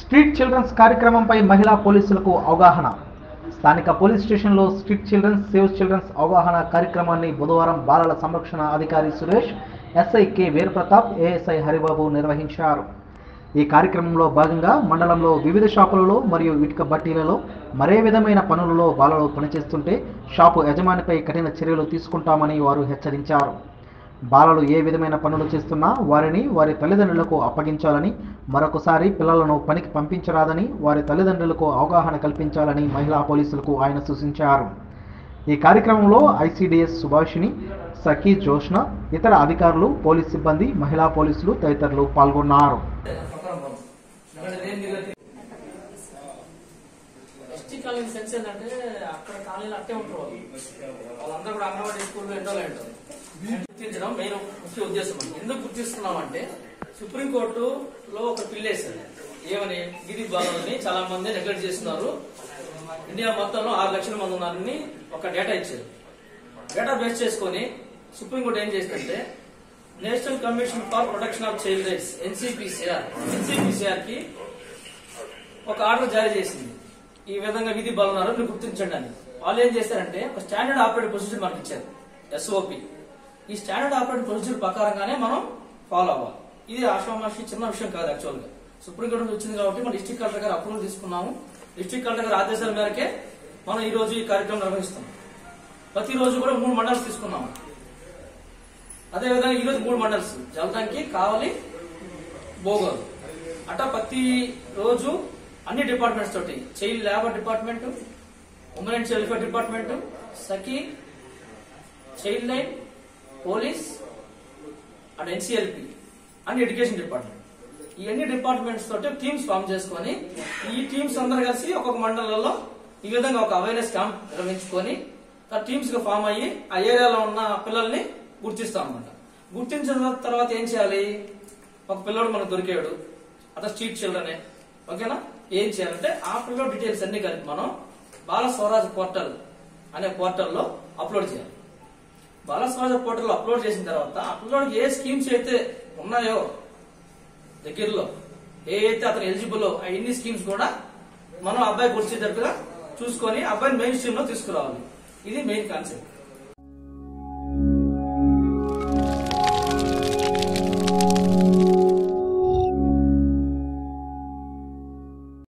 Street children's కార్యక్రమంపై మహిళా పోలీసులకు అవగాహన స్థానిక పోలీస్ స్టేషన్లో స్ట్రీట్ చిల్డ్రన్స్ సేవ్ చిల్డ్రన్స్ అవగాహన కార్యక్రమాన్ని బుధవారం బాలల సంరక్షణ అధికారి Suresh S I K Veerapratap A S I Haribabu నిర్వహించారు ఈ కార్యక్రమంలో భాగంగా మండలంలో వివిధ షాపులలో మరియు ఇటుక బట్టీలలో మరే విధమైన పనులలో బాలలు పనిచేస్తుంటే షాపు యజమానిపై కఠిన చర్యలు తీసుకుంటామని వారు హెచ్చరించారు బాలలు ఏ విధమైన పనులు చేస్తున్నా వారిని వారి తల్లిదండ్రులకు అప్పగించాలని మరొకసారి పిల్లలను పనికి పంపించరాదని వారి తల్లిదండ్రులకు అవగాహన కల్పించాలని మహిళా పోలీసులకు ఆయన సూచించారు ఈ కార్యక్రమంలో ఐసీడీఎస్ సుభాషిణి సఖీ జోష్న ఇతర అధికారులు పోలీస్ సిబ్బంది మహిళా పోలీసులు తదితరులు పాల్గొన్నారు ఎస్టీ కాలనీ సెన్స్ ఏంటంటే అక్కడ కాలనీలో అట్టే ఉంటారు వాళ్ళు వాళ్ళందరూ కూడా అంగన్వాడీ స్కూల్లో ఎండోలో ఉంటారు గుర్తించడం మెయిన్ ముఖ్య ఉద్దేశం అండి. ఎందుకు గుర్తిస్తున్నాం అంటే సుప్రీంకోర్టులో ఒక పిల్ వేశారు ఏమని గిరి బాలని చాలా మంది నెగ్లెక్ట్ చేస్తున్నారు ఇండియా మొత్తంలో ఆరు లక్షల మంది ఉన్నారని ఒక డేటా ఇచ్చారు డేటా బేస్ చేసుకొని సుప్రీంకోర్టు ఏం చేసిందంటే national commission for protection of child rights NCPCR NCPCR కి ఒక ఆర్డర్ జారీ చేసింది ఈ విధంగా విధి బలన్నారు మీరు గుర్తించండి అని వాళ్ళు ఏం చేశారంటే ఒక స్టాండర్డ్ ఆపరేటింగ్ ప్రొసీజర్ మనకి ఇచ్చారు ఎస్ఓపి ఈ స్టాండర్డ్ ఆపరేటింగ్ ప్రొసీజర్ ప్రకారంగానే మనం ఫాలో అవ్వాలి ఇది ఆషామాషి చిన్న విషయం కాదు యాక్చువల్ గా సుప్రీంకోర్టు నుంచి వచ్చింది కాబట్టి మన డిస్ట్రిక్ట్ కలెక్టర్ గారు అప్రూవల్ తీసుకున్నాము డిస్ట్రిక్ట్ కలెక్టర్ గారి ఆదేశాల మేరకే మనం ఈ రోజు ఈ కార్యక్రమం నిర్వహిస్తాం ప్రతి రోజు కూడా మూడు మండల్స్ తీసుకున్నాము అదే విధంగా ఈ రోజు మూడు మండల్స్ జలదంకి కావలి బోగోలు అట్లా ప్రతి రోజు అన్ని డిపార్ట్మెంట్స్ తోటి child labour department women and welfare department Sakhi child line police and NCLP and education department ఈ అన్ని డిపార్ట్మెంట్స్ తోటి టీమ్స్ ఫామ్ చేసుకొని ఈ టీమ్స్ అందరు కలిసి ఒక్కొక్క మండలంలో ఈ విధంగా ఒక అవేర్నెస్ క్యాంప్ నిర్వహించుకొని ఆ టీమ్స్ గా ఫామ్ అయ్యి ఆ ఏరియాలో ఉన్న పిల్లల్ని గుర్తిస్తాం అన్నమాట గుర్తించిన తర్వాత ఏం చేయాలి ఒక పిల్లోడు మనకు దొరికాడు అతను స్ట్రీట్ చిల్డ్రనే ఓకేనా ఏం చేయాలంటే ఆ పిల్లోడ్ డీటెయిల్స్ అన్ని కలిపి మనం బాల స్వరాజ్ పోర్టల్ అనే పోర్టల్లో అప్లోడ్ చేయాలి బాల స్వరాజ్ పోర్టల్ అప్లోడ్ చేసిన తర్వాత ఆ పిల్లోడికి ఏ స్కీమ్స్ అయితే ఉన్నాయో దగ్గరలో ఏ అయితే అతను ఎలిజిబుల్ ఆ ఎన్ని స్కీమ్స్ కూడా మనం అబ్బాయి గుర్చేటట్టుగా చూసుకొని అబ్బాయిని మెయిన్ స్ట్రీమ్ లో తీసుకురావాలి ఇది మెయిన్ కాన్సెప్ట్